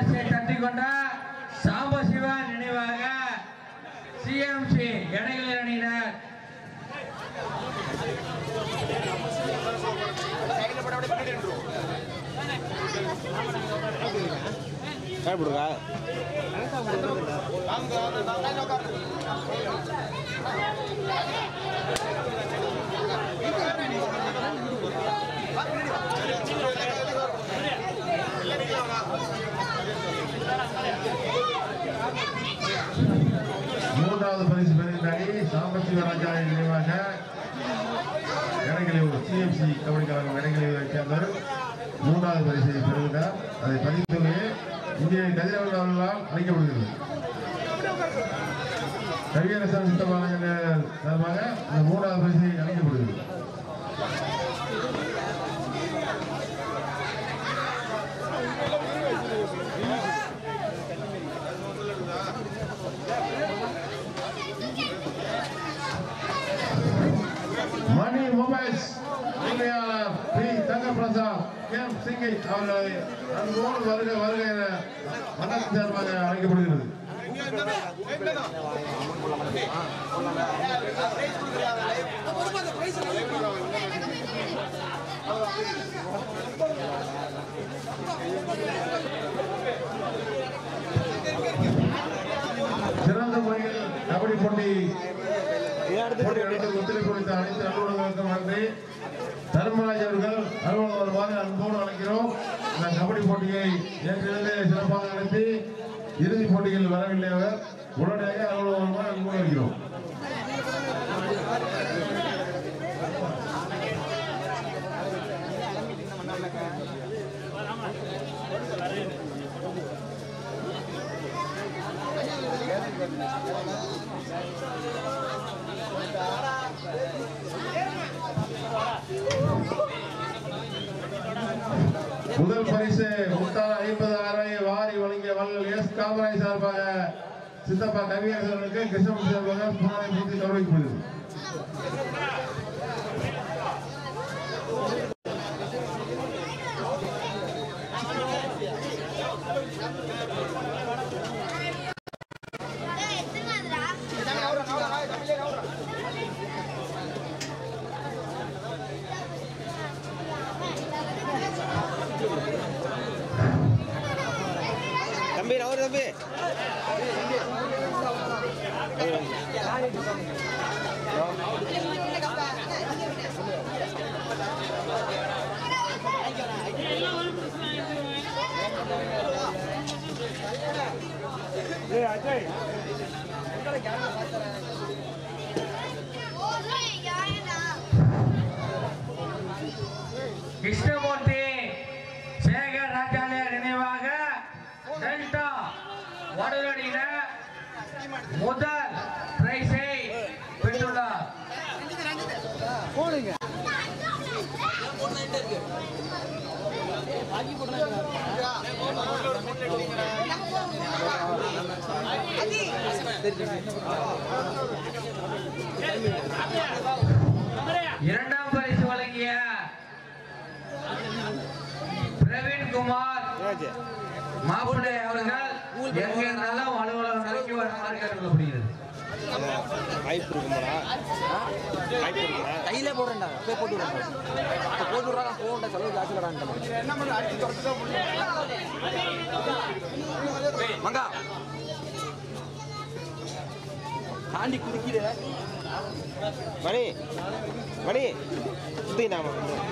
பரிசை தட்டி கொண்ட சாம்பசிவா நினைவாக சிஎம்சி எடைகள் அணியினர் சாப்பிடுவா மூன்றாவது பரிசு பெறுகின்ற அணி சாம்பசிவ ராஜா நினைவாக இடைநிலையூர் சிஎம்சி கபடி கழகம் இடைநிலையூரை சேர்ந்தவர் மூன்றாவது பரிசை பெறுகிறார் அதை பதிவு இங்கே கதிரவன் அவர்களால் அளிக்கப்படுகிறது கவியரசன் சித்தபாலன் சார்பாக இந்த மூன்றாவது பரிசை அளிக்கப்படுகிறது மணி மொபைல்ஸ் உரிமையாளர் பி தங்கப்பிரசாத் எம் சிங்கை அவர்களை அன்போடு வருக வருக என மன்னத்தின் சார்பாக அழைக்கப்படுகிறது சிறந்த முறையில் கபடி போட்டி போட்டிகளுக்கு ஒத்துழைப்பு அளித்த அனைத்து அலுவலர்களுக்கும் நன்றி தர்மராஜ் அவர்கள் அலுவலகம் வருமாறு அன்போடு அழைக்கிறோம் இந்த கபடி போட்டியை ஏற்கனவே சிறப்பாக நடத்தி இறுதிப் போட்டியில் வரவில்லை அவர் உடனடியாக அலுவலகம் வருமாறு அன்போடு அழைக்கிறோம் முதல் பரிசு முத்தால் ஐம்பது அறை வாரி வழங்கிய வள்ளல் எஸ் காமராஜ் சார்பாக சித்தப்பா கவியரசர்களுக்கு கிருஷ்ணமூர்த்தி சார்பாக புனரை பூர்த்தி கௌரவிக்கப்படுகிறது தம்பி நவரு தம்பி கிருஷ்ணமூர்த்தி சேகர் ராஜாலியார் நினைவாக டெல்டா வடலடியில முதல் பிரைஸை பெற்றுள்ளார் இரண்டாம் பரிசு வழங்கிய பிரவீன் குமார் என்னாச்சு மாப்பிள்ளை அவர்கள் எங்க இருந்தாலும் அலுவலகம் நோக்கி வருமாறு கேட்டுக்கொள்ளப்படுகிறது வாய்ப்பு இருக்குமாடா வாய்ப்பு இருக்குமா கையிலே போடுறேன்டா போய் போட்டு விடுறேன் இப்போ போட்டு விட்றா நான் போகண்டா செலவு ஜாஸ்தி கடான்ட்டேன் மங்கா தாண்டி குடிக்கிற மணி மணி சுத்தி நாம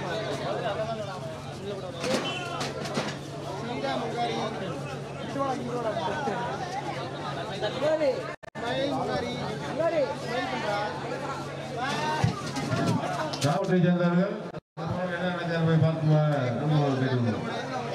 காவல்துறை சேர்ந்தவர்கள் என்ன நினைச்சார் போய் பார்த்து அனுபவம் கேட்டுக்கொள்கிறோம்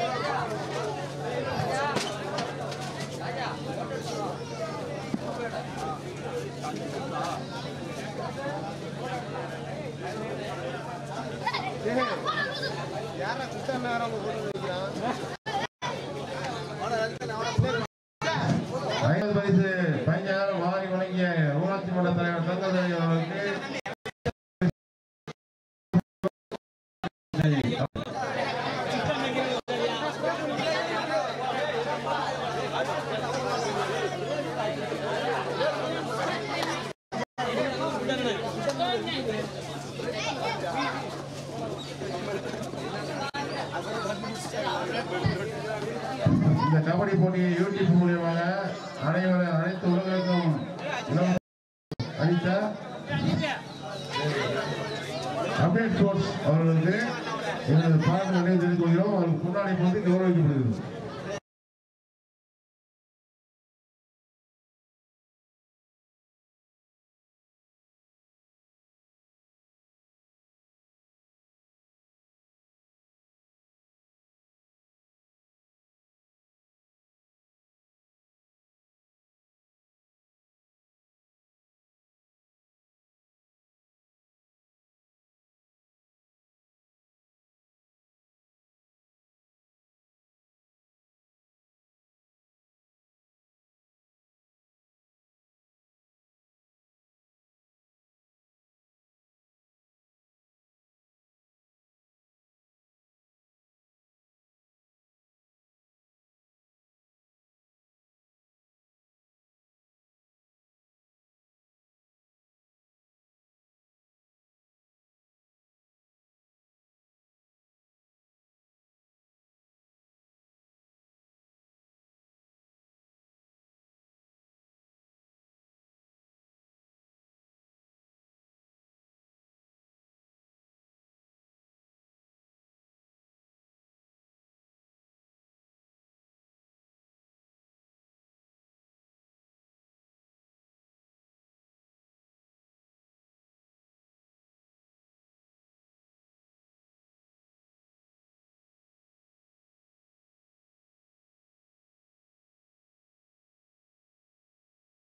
ஐந்தாவது பரிசு பதினஞ்சாயிரம் வாரி வழங்கிய ஊராட்சி மன்ற தலைவர் தங்கதேவி அவர்களுக்கு இந்த கபடி போட்டியை யூடியூப் மூலியமாக அனைவரும் அனைத்து உலகளுக்கும் இலவச அளித்த அப்டேட் ஸ்போர்ட்ஸ் அவர்களுக்கு எனது பாராட்டுகளை தெரிவித்துக் கொள்கிறோம் அவருக்கு முன்னாடி போட்டு கௌரவிக்கப்படுகிறது